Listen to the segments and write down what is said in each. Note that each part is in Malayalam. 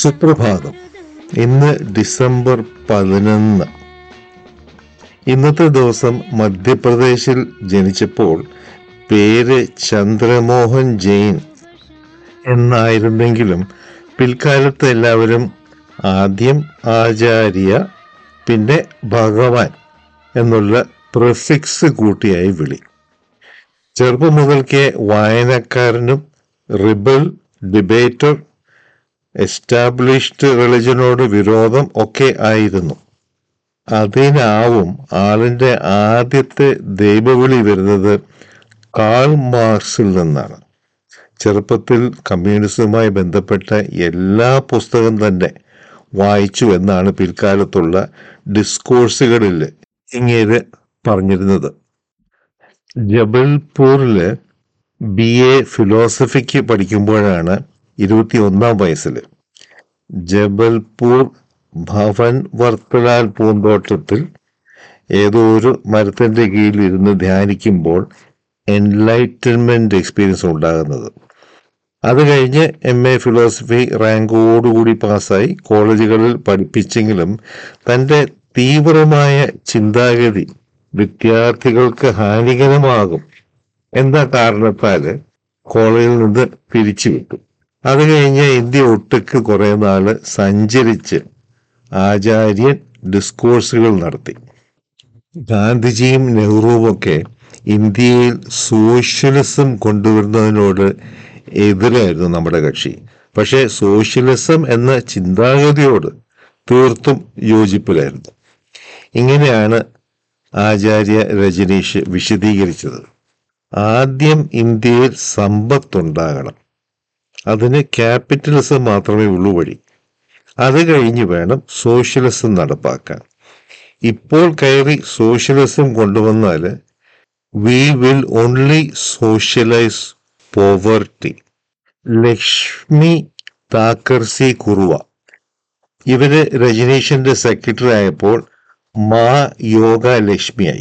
സുപ്രഭാതം ഇന്ന് ഡിസംബർ പതിനൊന്ന് ഇന്നത്തെ ദിവസം മധ്യപ്രദേശിൽ ജനിച്ചപ്പോൾ പേര് ചന്ദ്രമോഹൻ ജെയിൻ എന്നായിരുന്നെങ്കിലും പിൽക്കാലത്ത് എല്ലാവരും ആദ്യം ആചാര്യ പിന്നെ ഭഗവാൻ എന്നുള്ള പ്രിഫിക്സ് കൂട്ടിയായി വിളി ചെറുപ്പം മുതൽക്കേ വായനക്കാരനും റിബൽ ഡിബേറ്റർ എസ്റ്റാബ്ലിഷ്ഡ് റിലിജനോട് വിരോധം ഒക്കെ ആയിരുന്നു അതിനാവും ആളിന്റെ ആദ്യത്തെ ദൈവവിളി വരുന്നത് കാൾ മാർക്സിൽ നിന്നാണ് ചെറുപ്പത്തിൽ കമ്മ്യൂണിസവുമായി ബന്ധപ്പെട്ട എല്ലാ പുസ്തകം തന്നെ വായിച്ചു എന്നാണ് പിൽക്കാലത്തുള്ള ഡിസ്കോഴ്സുകളിൽ ഇങ്ങേര് പറഞ്ഞിരുന്നത് ജബൽപൂരില് ബി എ ഫിലോസഫിക്ക് പഠിക്കുമ്പോഴാണ് ഇരുപത്തി ഒന്നാം വയസ്സിൽ ജബൽപൂർ ഭവൻ വർത്തലാൽ പൂന്തോട്ടത്തിൽ ഏതോ ഒരു മരത്തിന്റെ കീഴിൽ ഇരുന്ന് ധ്യാനിക്കുമ്പോൾ എൻലൈറ്റൻമെന്റ് എക്സ്പീരിയൻസ് ഉണ്ടാകുന്നത് അത് കഴിഞ്ഞ് എം എ ഫിലോസഫി റാങ്കോടുകൂടി പാസ്സായി കോളേജുകളിൽ പഠിപ്പിച്ചെങ്കിലും തൻ്റെ തീവ്രമായ ചിന്താഗതി വിദ്യാർത്ഥികൾക്ക് ഹാനികരമാകും എന്ന കാരണത്താൽ കോളേജിൽ നിന്ന് പിരിച്ചുവിട്ടു അത് കഴിഞ്ഞ് ഇന്ത്യ ഒട്ടുക്ക് കുറെ നാള് സഞ്ചരിച്ച് ആചാര്യൻ ഡിസ്കോഴ്സുകൾ നടത്തി ഗാന്ധിജിയും നെഹ്റുവുമൊക്കെ ഇന്ത്യയിൽ സോഷ്യലിസം കൊണ്ടുവരുന്നതിനോട് എതിരായിരുന്നു നമ്മുടെ കക്ഷി പക്ഷേ സോഷ്യലിസം എന്ന ചിന്താഗതിയോട് തീർത്തും യോജിപ്പിലായിരുന്നു ഇങ്ങനെയാണ് ആചാര്യ രജനീഷ് വിശദീകരിച്ചത് ആദ്യം ഇന്ത്യയിൽ സമ്പത്തുണ്ടാകണം അതിന് ക്യാപിറ്റലിസം മാത്രമേ ഉള്ളൂ വഴി അത് കഴിഞ്ഞ് വേണം സോഷ്യലിസം നടപ്പാക്കാൻ ഇപ്പോൾ കയറി സോഷ്യലിസം കൊണ്ടുവന്നാൽ we will only socialise poverty Lakshmi Thackersey കുറുവ ഇവര് രജനീഷിന്റെ സെക്രട്ടറി ആയപ്പോൾ മാ യോഗ ലക്ഷ്മിയായി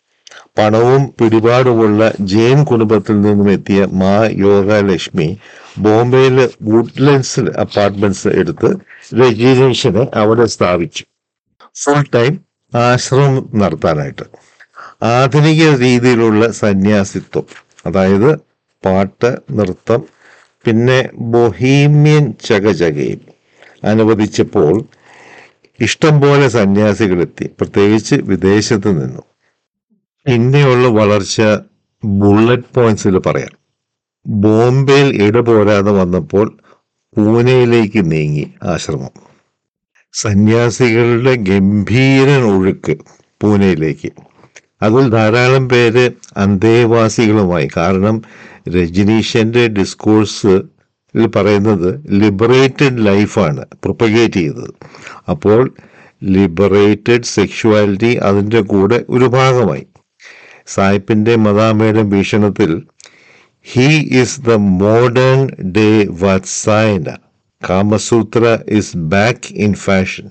പണവും പിടിപാടുമുള്ള ജെയിൻ കുടുംബത്തിൽ നിന്നും എത്തിയ മാ യോഗ ലക്ഷ്മി ബോംബെയിലെ വുഡ്ലൻഡ്സിൽ അപ്പാർട്ട്മെന്റ്സ് എടുത്ത് രജനീഷിനെ അവിടെ സ്ഥാപിച്ചു ഫുൾ ടൈം ആശ്രമം നടത്താനായിട്ട് ആധുനിക രീതിയിലുള്ള സന്യാസിത്വം അതായത് പാട്ട് നൃത്തം പിന്നെ ബൊഹീമിയൻ ചകചകയും അനുവദിച്ചപ്പോൾ ഇഷ്ടം പോലെ സന്യാസികളെത്തി പ്രത്യേകിച്ച് വിദേശത്ത് നിന്നും പിന്നെയുള്ള വളർച്ച ബുള്ളറ്റ് പോയിന്റ്സിൽ പറയാം ബോംബെയിൽ ഇടപോരാതെ വന്നപ്പോൾ പൂനെയിലേക്ക് നീങ്ങി ആശ്രമം സന്യാസികളുടെ ഗംഭീരൻ ഒഴുക്ക് പൂനെയിലേക്ക് അതിൽ ധാരാളം പേര് അന്തേവാസികളുമായി കാരണം രജനീഷന്റെ ഡിസ്കോഴ്സ് പറയുന്നത് ലിബറേറ്റഡ് ലൈഫാണ് പ്രൊപ്പഗേറ്റ് ചെയ്തത് അപ്പോൾ ലിബറേറ്റഡ് സെക്ഷുവാലിറ്റി അതിൻ്റെ കൂടെ ഒരു ഭാഗമായി സായിപ്പിന്റെ മദാമയുടെ വീക്ഷണത്തിൽ he is the modern day Vatsyayana Kamasutra is back in fashion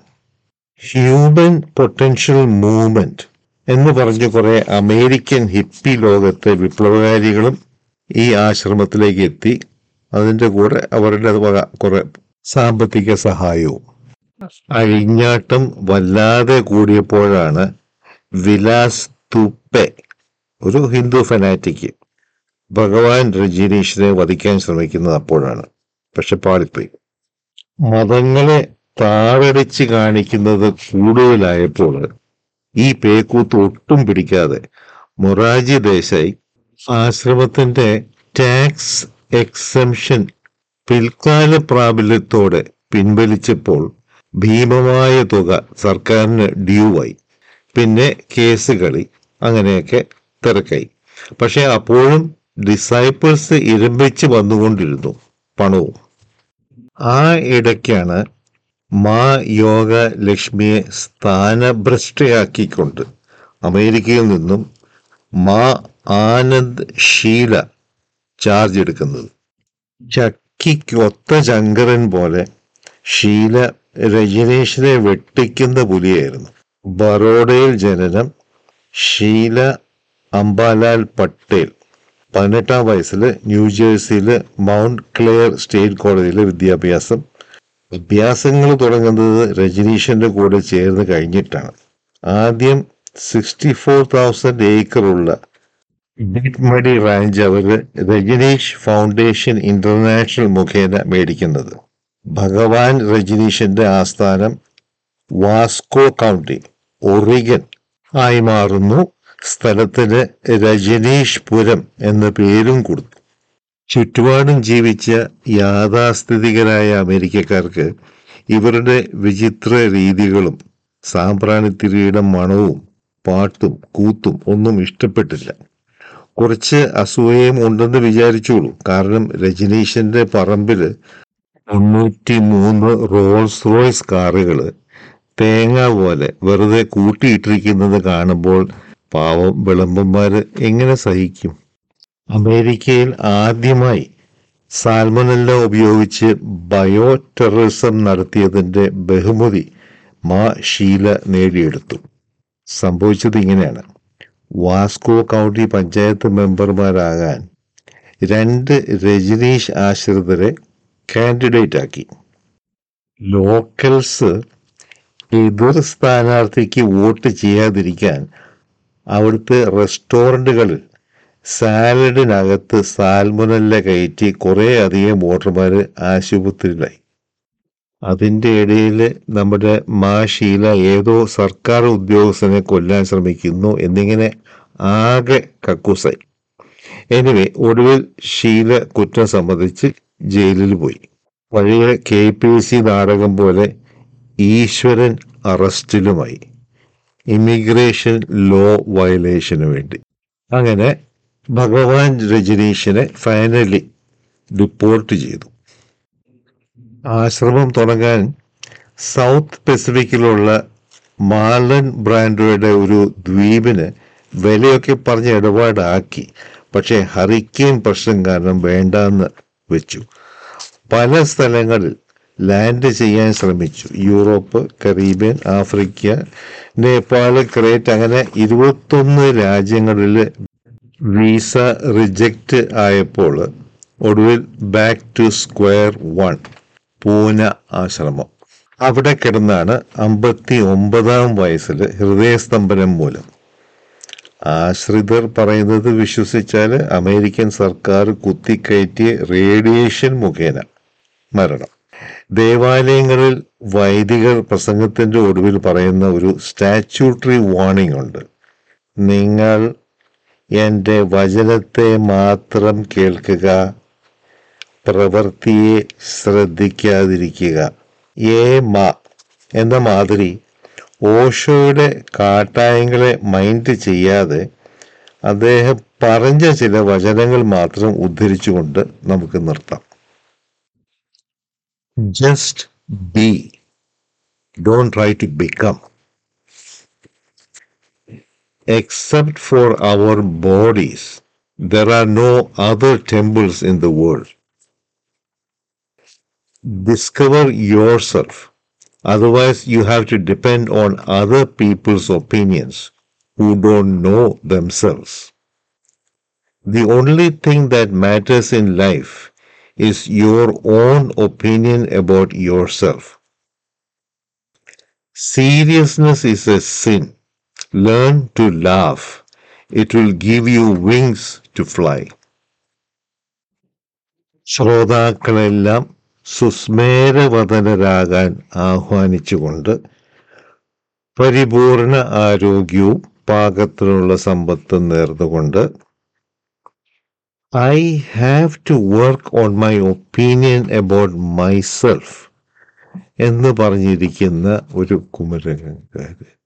human potential movement എന്ന് പറഞ്ഞ് കുറെ അമേരിക്കൻ ഹിപ്പി ലോകത്തെ വിപ്ലവകാരികളും ഈ ആശ്രമത്തിലേക്ക് എത്തി അതിന്റെ കൂടെ അവരുടെ വക കുറെ സാമ്പത്തിക സഹായവും അഴിഞ്ഞാട്ടം വല്ലാതെ കൂടിയപ്പോഴാണ് വിലാസ് തുപ്പെ ഒരു ഹിന്ദു ഫനാറ്റിക്ക് ഭഗവാൻ രജനീഷിനെ വധിക്കാൻ ശ്രമിക്കുന്നത് അപ്പോഴാണ് പക്ഷെ പാളിപ്പോയി മതങ്ങളെ താറടിച്ച് കാണിക്കുന്നത് കൂടുതലായപ്പോൾ ഈ പേക്കൂത്ത് ഒട്ടും പിടിക്കാതെ മൊറാജി ദേശായി ആശ്രമത്തിന്റെ ടാക്സ് എക്സംഷൻ പിൽക്കാല പ്രാബല്യത്തോടെ പിൻവലിച്ചപ്പോൾ ഭീമമായ തുക സർക്കാരിന് ഡ്യൂവായി പിന്നെ കേസ് കളി അങ്ങനെയൊക്കെ തിരക്കായി പക്ഷെ അപ്പോഴും ഡിസൈപ്പിൾസ് ഇരമ്പിച്ച് വന്നുകൊണ്ടിരുന്നു പണവും ആ ഇടയ്ക്കാണ് മാ യോഗ ലക്ഷ്മിയെ സ്ഥാനഭ്രഷ്ടയാക്കിക്കൊണ്ട് അമേരിക്കയിൽ നിന്നും മാ ആനന്ദ് ഷീല ചാർജ് എടുക്കുന്നത് ചക്കിക്കൊത്ത ചങ്കരൻ പോലെ ഷീല രജനീഷിനെ വെട്ടിക്കുന്ന പുലിയായിരുന്നു ബറോഡയിൽ ജനനം ഷീല അംബാലാൽ പട്ടേൽ പതിനെട്ടാം വയസ്സിൽ ന്യൂജേഴ്സിയിലെ മൗണ്ട് ക്ലെയർ സ്റ്റേറ്റ് കോളേജിലെ വിദ്യാഭ്യാസം അഭ്യാസങ്ങൾ തുടങ്ങുന്നത് രജനീഷിന്റെ കൂടെ ചേർന്ന് കഴിഞ്ഞിട്ടാണ് ആദ്യം സിക്സ്റ്റി ഫോർ തൗസൻഡ് ഏക്കറുള്ള മടി റാഞ്ച് അവര് രജനീഷ് ഫൗണ്ടേഷൻ ഇന്റർനാഷണൽ മുഖേന മേടിക്കുന്നത് ഭഗവാൻ രജനീഷിന്റെ ആസ്ഥാനം വാസ്കോ കൗണ്ടി ഒറിഗൻ ആയി മാറുന്നു സ്ഥലത്തിന് രജനീഷ് പുരം എന്ന പേരും കൊടുത്തു ചുറ്റുപാടും ജീവിച്ച യാഥാസ്ഥിതികരായ അമേരിക്കക്കാർക്ക് ഇവരുടെ വിചിത്ര രീതികളും സാമ്പ്രാണിത്തിരിയുടെ മണവും പാട്ടും കൂത്തും ഒന്നും ഇഷ്ടപ്പെട്ടില്ല കുറച്ച് അസൂയയും ഉണ്ടെന്ന് വിചാരിച്ചോളൂ കാരണം രജനീഷിന്റെ പറമ്പില് തൊണ്ണൂറ്റി മൂന്ന് റോൾസ് റോയ്സ് കാറുകള് തേങ്ങ പോലെ വെറുതെ കൂട്ടിയിട്ടിരിക്കുന്നത് കാണുമ്പോൾ പാവം വിളമ്പന്മാര് എങ്ങനെ സഹിക്കും അമേരിക്കയിൽ ആദ്യമായി സാൽമനല്ല ഉപയോഗിച്ച് ബയോ ടെററിസം നടത്തിയതിന്റെ ബഹുമതി മാ ഷീല നേടിയെടുത്തു സംഭവിച്ചത് ഇങ്ങനെയാണ് വാസ്കോ കൗണ്ടി പഞ്ചായത്ത് മെമ്പർമാരാകാൻ രണ്ട് രജനീഷ് ആശ്രിതരെ കാൻഡിഡേറ്റ് ആക്കി ലോക്കൽസ് എതിർ സ്ഥാനാർത്ഥിക്ക് വോട്ട് ചെയ്യാതിരിക്കാൻ അവിടുത്തെ റെസ്റ്റോറൻറ്റുകളിൽ സാലഡിനകത്ത് സാൽമുനല്ല കയറ്റി കുറേ അധികം വോട്ടർമാർ ആശുപത്രിയിലായി അതിൻ്റെ ഇടയിൽ നമ്മുടെ മാ ഷീല ഏതോ സർക്കാർ ഉദ്യോഗസ്ഥനെ കൊല്ലാൻ ശ്രമിക്കുന്നു എന്നിങ്ങനെ ആകെ കക്കൂസായി എനിവേ ഒടുവിൽ ഷീല കുറ്റം സമ്മതിച്ച് ജയിലിൽ പോയി പഴയ കെ പി സി നാടകം പോലെ ഈശ്വരൻ അറസ്റ്റിലുമായി ഇമിഗ്രേഷൻ ലോ വയലേഷന് വേണ്ടി അങ്ങനെ ഭഗവാൻ രജനീഷിനെ ഫൈനലി റിപ്പോർട്ട് ചെയ്തു ആശ്രമം തുടങ്ങാൻ സൗത്ത് പസഫിക്കിലുള്ള മാലൻ ബ്രാൻഡോയുടെ ഒരു ദ്വീപിന് വിലയൊക്കെ പറഞ്ഞ് ഇടപാടാക്കി പക്ഷേ ഹറിക്കെയിൻ പ്രശ്നം കാരണം വേണ്ടാന്ന് വെച്ചു പല സ്ഥലങ്ങളിൽ ലാൻഡ് ചെയ്യാൻ ശ്രമിച്ചു Europe Caribbean Africa Nepal Crete അങ്ങനെ ഇരുപത്തൊന്ന് രാജ്യങ്ങളിൽ വീസ റിജക്റ്റ് ആയപ്പോൾ ഒടുവിൽ back to square one Poona ആശ്രമം അവിടെ കിടന്നാണ് അമ്പത്തി ഒമ്പതാം വയസ്സിൽ ഹൃദയസ്തംഭനം മൂലം ആശ്രിതർ പറയുന്നത് വിശ്വസിച്ചാൽ അമേരിക്കൻ സർക്കാർ കുത്തിക്കയറ്റിയ റേഡിയേഷൻ മുഖേന മരണം ദേവാലയങ്ങളിൽ വൈദികർ പ്രസംഗത്തിന്റെ ഒടുവിൽ പറയുന്ന ഒരു സ്റ്റാച്യൂട്ടറി വാർണിംഗ് ഉണ്ട് നിങ്ങൾ എൻ്റെ വചനത്തെ മാത്രം കേൾക്കുക പ്രവൃത്തിയെ ശ്രദ്ധിക്കാതിരിക്കുക ഏ മാ എന്ന മാതിരി ഓഷോയുടെ കാട്ടായങ്ങളെ മൈൻഡ് ചെയ്യാതെ അദ്ദേഹം പറഞ്ഞ ചില വചനങ്ങൾ മാത്രം ഉദ്ധരിച്ചുകൊണ്ട് നമുക്ക് നിർത്താം just be don't try to become except for our bodies, there are no other temples in the world. Discover yourself. Otherwise, you have to depend on other people's opinions who don't know themselves. The only thing that matters in life is your own opinion about yourself. Seriousness is a sin. Learn to laugh. It will give you wings to fly. ശ്രോതാക്കളെല്ലാം സുസ്മേരവദനരാകാൻ ആഹ്വാനിച്ചുകൊണ്ട് പരിപൂർണ ആരോഗ്യവും പാകത്തിനുള്ള സമ്പത്തും നേർന്നുകൊണ്ട് I have to work on my opinion about myself എന്ന് പറഞ്ഞിരിക്കുന്ന ഒരു കുമരകക്കാരൻ